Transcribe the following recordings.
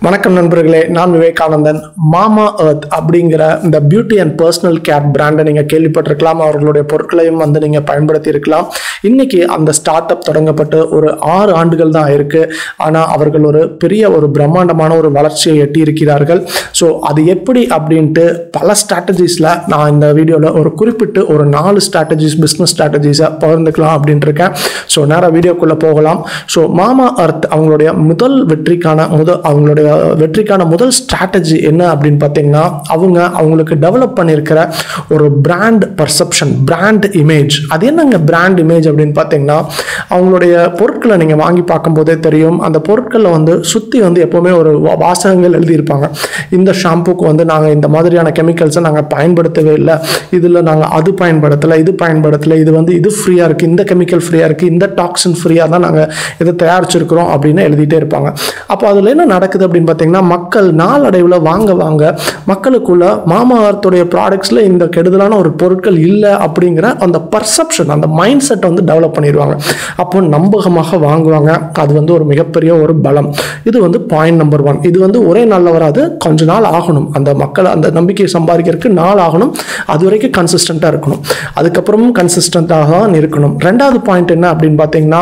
வணக்கம் நண்பர்களே நான் விவேகானந்தன் மாமா எர்த் அப்படிங்கிற இந்த பியூட்டி அண்ட் பர்சனல் கேர் பிராண்டை நீங்கள் கேள்விப்பட்டிருக்கலாம் அவர்களுடைய பொருட்களையும் வந்து நீங்கள் பயன்படுத்தி இருக்கலாம் இன்னைக்கு அந்த ஸ்டார்ட் அப் தொடங்கப்பட்டு ஒரு ஆறு ஆண்டுகள் தான் ஆயிருக்கு ஆனால் அவர்கள் ஒரு பெரிய ஒரு பிரம்மாண்டமான ஒரு வளர்ச்சியை எட்டி இருக்கிறார்கள் ஸோ அது எப்படி அப்படின்ட்டு பல ஸ்ட்ராட்டஜிஸில் நான் இந்த வீடியோவில் ஒரு குறிப்பிட்டு ஒரு நாலு ஸ்ட்ராட்டஜிஸ் பிஸ்னஸ் ஸ்ட்ராட்டஜிஸை பகிர்ந்துக்கலாம் அப்படின்ட்டு இருக்கேன் ஸோ நேராக வீடியோக்குள்ளே போகலாம் ஸோ மாமா அர்த் அவங்களுடைய முதல் வெற்றிக்கான முதல் அவங்களுடைய வெற்றிக்கான முதல் ஸ்ட்ராட்டஜி என்ன அப்படின்னு பார்த்தீங்கன்னா அவங்க அவங்களுக்கு டெவலப் பண்ணியிருக்கிற ஒரு பிராண்ட் பர்செப்ஷன் பிராண்ட் இமேஜ் அது என்னங்க பிராண்ட் இமேஜ் அப்படின்னு பார்த்தீங்கன்னா அவங்களுடைய பொருட்களை நீங்கள் வாங்கி பார்க்கும்போதே தெரியும் அந்த பொருட்களில் வந்து சுற்றி வந்து எப்போவுமே ஒரு வா- வாசகங்கள் எழுதியிருப்பாங்க இந்த ஷாம்புக்கு வந்து நாங்கள் இந்த மாதிரியான கெமிக்கல்ஸை நாங்கள் பயன்படுத்தவே இல்லை இதில் நாங்கள் அது பயன்படுத்தலை இது பயன்படுத்தலை இது வந்து இது ஃப்ரீயாக இருக்குது இந்த கெமிக்கல் ஃப்ரீயாக இருக்குது இந்த டாக்ஸின் ஃப்ரீயாக தான் நாங்கள் இதை தயாரிச்சிருக்கிறோம் அப்படின்னு எழுதிட்டே இருப்பாங்க அப்போ அதில் என்ன நடக்குது அப்படின்னு பார்த்தீங்கன்னா மக்கள் நாளடைவில் வாங்க வாங்க மக்களுக்குள்ள மாமா அர்த்துடைய ப்ராடக்ட்ஸில் இந்த கெடுதலான ஒரு பொருட்கள் இல்லை அப்படிங்கிற அந்த பர்செப்ஷன் அந்த மைண்ட் செட்டை வந்து டெவலப் பண்ணிடுவாங்க அப்போ நம்பகமாக வாங்குவாங்க அது வந்து ஒரு மிகப்பெரிய ஒரு பலம் இது வந்து பாயிண்ட் நம்பர் ஒன் இது வந்து ஒரே நாளில் வராது கொஞ்ச நாள் ஆகணும் அந்த மக்கள் அந்த நம்பிக்கையை சம்பாதிக்கிறதுக்கு நாள் ஆகணும் அது வரைக்கும் கன்சிஸ்டண்ட்டாக இருக்கணும் அதுக்கப்புறமும் கன்சிஸ்டண்ட்டாக தான் இருக்கணும் ரெண்டாவது பாயிண்ட் என்ன அப்படின்னு பார்த்தீங்கன்னா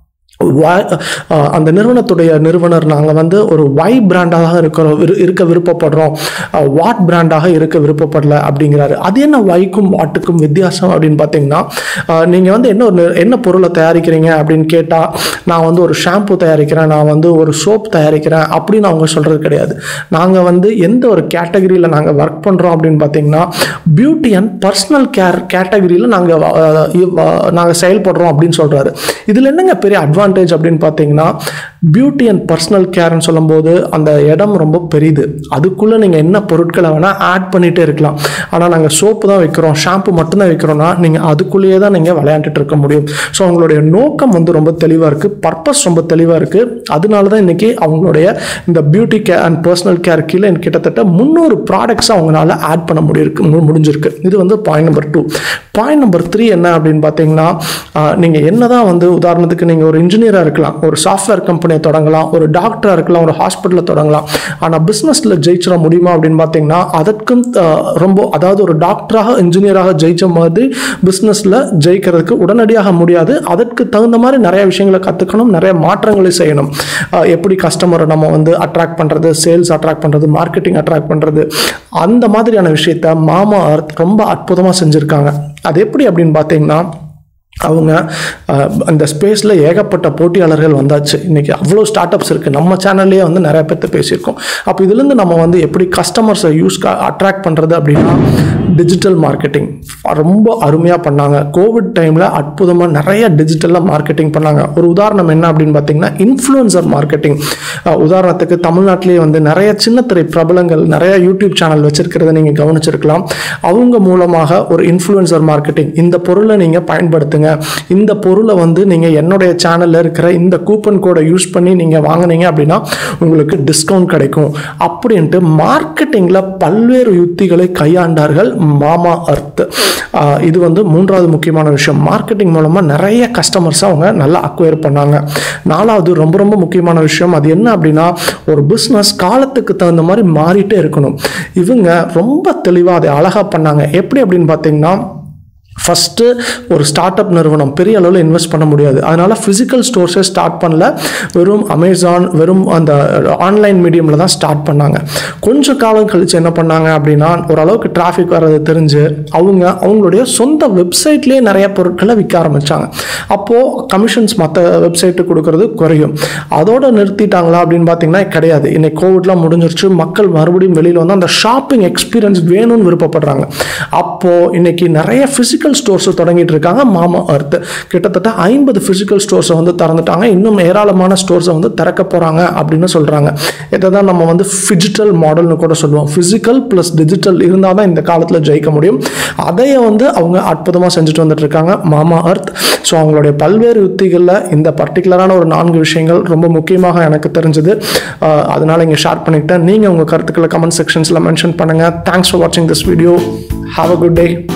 why- அஹ் அந்த நிறுவனத்துடைய நிறுவனர் நாங்கள் வந்து ஒரு ஒய் பிராண்டாக இருக்கிறோம் விரு- இருக்க விருப்பப்படுறோம் வாட் பிராண்டாக இருக்க விருப்பப்படல அப்படிங்கிறாரு அது என்ன ஒய்க்கும் வாட்டுக்கும் வித்தியாசம் அப்படின்னு பார்த்தீங்கன்னா நீங்கள் வந்து என்ன ஒரு நி- என்ன பொருளை தயாரிக்கிறீங்க அப்படின்னு கேட்டால் நான் வந்து ஒரு ஷாம்பு தயாரிக்கிறேன் நான் வந்து ஒரு சோப் தயாரிக்கிறேன் அப்படின்னு அவங்க சொல்கிறது கிடையாது நாங்கள் வந்து எந்த ஒரு கேட்டகரியில் நாங்கள் ஒர்க் பண்ணுறோம் அப்படின்னு பார்த்தீங்கன்னா பியூட்டி அண்ட் பர்சனல் கேர் கேட்டகரியில் நாங்கள் நாங்கள் செயல்படுறோம் அப்படின்னு சொல்கிறாரு இதில் என்னங்க பெரிய அட்வான்டேஜ் அப்படின்னு பார்த்தீங்கன்னா பியூட்டி அண்ட் பர்சனல் கேர்னு சொல்லும்போது அந்த இடம் ரொம்ப பெரிது அதுக்குள்ளே நீங்கள் என்ன பொருட்களை வேணால் ஆட் பண்ணிகிட்டே இருக்கலாம் ஆனால் நாங்கள் சோப்பு தான் வைக்கிறோம் ஷாம்பு மட்டும்தான் வைக்கிறோம்னா நீங்கள் அதுக்குள்ளேயே தான் நீங்கள் விளையாண்டுட்டு இருக்க முடியும் ஸோ அவங்களுடைய நோக்கம் வந்து ரொம்ப தெளிவாக இருக்குது பர்பஸ் ரொம்ப தெளிவாக இருக்குது அதனால தான் இன்றைக்கி அவங்களுடைய இந்த beauty care and personal care கீழே கிட்டத்தட்ட முந்நூறு ப்ராடக்ட்ஸ் அவங்களால ஆட் பண்ண முடியிருக்கு மு- முடிஞ்சிருக்கு இது வந்து point number two point number three என்ன அப்படின்னு பார்த்தீங்கன்னா நீங்கள் என்ன தான் வந்து உதாரணத்துக்கு நீங்கள் ஒரு இன்ஜினியராக இருக்கலாம் ஒரு சாஃப்ட்வேர் கம்பெனியை தொடங்கலாம் ஒரு டாக்டராக இருக்கலாம் ஒரு ஹாஸ்பிட்டலில் தொடங்கலாம் ஆனால் பிஸ்னஸில் ஜெயிச்சிட முடியுமா அப்படின்னு பார்த்தீங்கன்னா அதற்கும் ஆஹ், ரொம்ப அதாவது ஒரு டாக்டராக இன்ஜினியராக ஜெயிச்ச மாதிரி பிஸ்னஸில் ஜெயிக்கிறதுக்கு உடனடியாக முடியாது அதற்கு தகுந்த மாதிரி நிறைய விஷயங்களை கற்றுக்கணும் நிறைய மாற்றங்களை செய்யணும் ஆஹ், எப்படி கஸ்டமரை நம்ம வந்து அட்ராக்ட் பண்ணுறது சேல்ஸ் அட்ராக்ட் பண்ணுறது மார்க்கெட்டிங் அட்ராக்ட் பண்ணுறது அந்த மாதிரியான விஷயத்த மாமா அர்த் ரொம்ப அற்புதமாக செஞ்சுருக்காங்க அது எப்படி அப்படின்னு பார்த்தீங்கன்னா அவங்க அஹ், அந்த ஸ்பேஸில் ஏகப்பட்ட போட்டியாளர்கள் வந்தாச்சு இன்றைக்கி அவ்வளோ ஸ்டார்ட் அப்ஸ் இருக்குது நம்ம சேனல்லே வந்து நிறைய பேர்த்த பேசியிருக்கோம் அப்போ இதுலேருந்து நம்ம வந்து எப்படி கஸ்டமர்ஸை யூஸ் அட்ராக்ட் பண்ணுறது அப்படின்னா டிஜிட்டல் மார்க்கெட்டிங் ரொம்ப அருமையாக பண்ணாங்க கோவிட் டைமில் அற்புதமாக நிறைய டிஜிட்டலாக மார்க்கெட்டிங் பண்ணாங்க ஒரு உதாரணம் என்ன அப்படின்னு பார்த்தீங்கன்னா இன்ஃப்ளூயன்சர் மார்க்கெட்டிங் உதாரணத்துக்கு தமிழ்நாட்டிலேயே வந்து நிறைய சின்னத்திரை பிரபலங்கள் நிறைய யூடியூப் சேனல் வச்சிருக்கிறத நீங்கள் கவனிச்சிருக்கலாம் அவங்க மூலமாக ஒரு இன்ஃப்ளூயன்சர் மார்க்கெட்டிங் இந்த பொருளை நீங்கள் பயன்படுத்துங்க இந்த பொருளை வந்து நீங்கள் என்னுடைய சேனலில் இருக்கிற இந்த கூப்பன் கோடை யூஸ் பண்ணி நீங்கள் வாங்குனீங்க அப்படின்னா உங்களுக்கு டிஸ்கவுண்ட் கிடைக்கும் அப்படின்ட்டு மார்க்கெட்டிங்கில் பல்வேறு யுக்திகளை கையாண்டார்கள் மாமா அர்த் ஆஹ் இது வந்து மூன்றாவது முக்கியமான விஷயம் மார்க்கெட்டிங் மூலமாக நிறைய கஸ்டமர்ஸ் அவங்க நல்லா அக்வயர் பண்ணாங்க நாலாவது ரொம்ப ரொம்ப முக்கியமான விஷயம் அது என்ன அப்படின்னா ஒரு பிஸ்னஸ் காலத்துக்கு தகுந்த மாதிரி மாறிட்டே இருக்கணும் இவங்க ரொம்ப தெளிவாக அதை அழகாக பண்ணாங்க எப்படி அப்படின்னு பார்த்தீங்கன்னா ஃபஸ்ட்டு ஒரு ஸ்டார்ட் அப் நிறுவனம் பெரிய அளவில் இன்வெஸ்ட் பண்ண முடியாது அதனால் ஃபிசிக்கல் ஸ்டோர்ஸே ஸ்டார்ட் பண்ணல வெறும் அமேசான் வெறும் அந்த ஆன்லைன் மீடியமில் தான் ஸ்டார்ட் பண்ணாங்க கொஞ்ச காலம் கழித்து என்ன பண்ணாங்க அப்படின்னா ஓரளவுக்கு டிராஃபிக் வர்றது தெரிஞ்சு அவங்க அவங்களுடைய சொந்த வெப்சைட்லேயே நிறைய பொருட்களை விற்க ஆரம்பித்தாங்க அப்போது கமிஷன்ஸ் மற்ற வெப்சைட்டு கொடுக்கறது குறையும் அதோட நிறுத்திட்டாங்களா அப்படின்னு பார்த்தீங்கன்னா கிடையாது இன்னைக்கு கோவிட்லாம் முடிஞ்சிருச்சு மக்கள் மறுபடியும் வெளியில் வந்து அந்த ஷாப்பிங் எக்ஸ்பீரியன்ஸ் வேணும்னு விருப்பப்படுறாங்க அப்போது இன்னைக்கு நிறைய ஃபிசிக்கல் ஸ்டோர்ஸ் தொடங்கிட்டு இருக்காங்க மாமா அர்த் கிட்டத்தட்ட ஐம்பது ஃபிசிக்கல் ஸ்டோர்ஸை வந்து திறந்துட்டாங்க இன்னும் ஏராளமான ஸ்டோர்ஸை வந்து திறக்க போகிறாங்க அப்படின்னு சொல்கிறாங்க இதை தான் நம்ம வந்து ஃபிஜிட்டல் மாடல்னு கூட சொல்லுவோம் ஃபிசிக்கல் ப்ளஸ் டிஜிட்டல் இருந்தால் தான் இந்த காலத்தில் ஜெயிக்க முடியும் அதையே வந்து அவங்க அற்புதமாக செஞ்சுட்டு வந்துட்டு இருக்காங்க மாமா அர்த் ஸோ அவங்களுடைய பல்வேறு யுக்திகளில் இந்த பர்டிகுலரான ஒரு நான்கு விஷயங்கள் ரொம்ப முக்கியமாக எனக்கு தெரிஞ்சது அஹ், அதனால இங்கே ஷேர் பண்ணிக்கிட்டேன் நீங்கள் உங்கள் கருத்துக்களை கமெண்ட் செக்ஷன்ஸில் மென்ஷன் பண்ணுங்கள் தேங்க்ஸ் ஃபார் வாட்சிங் this video have a good day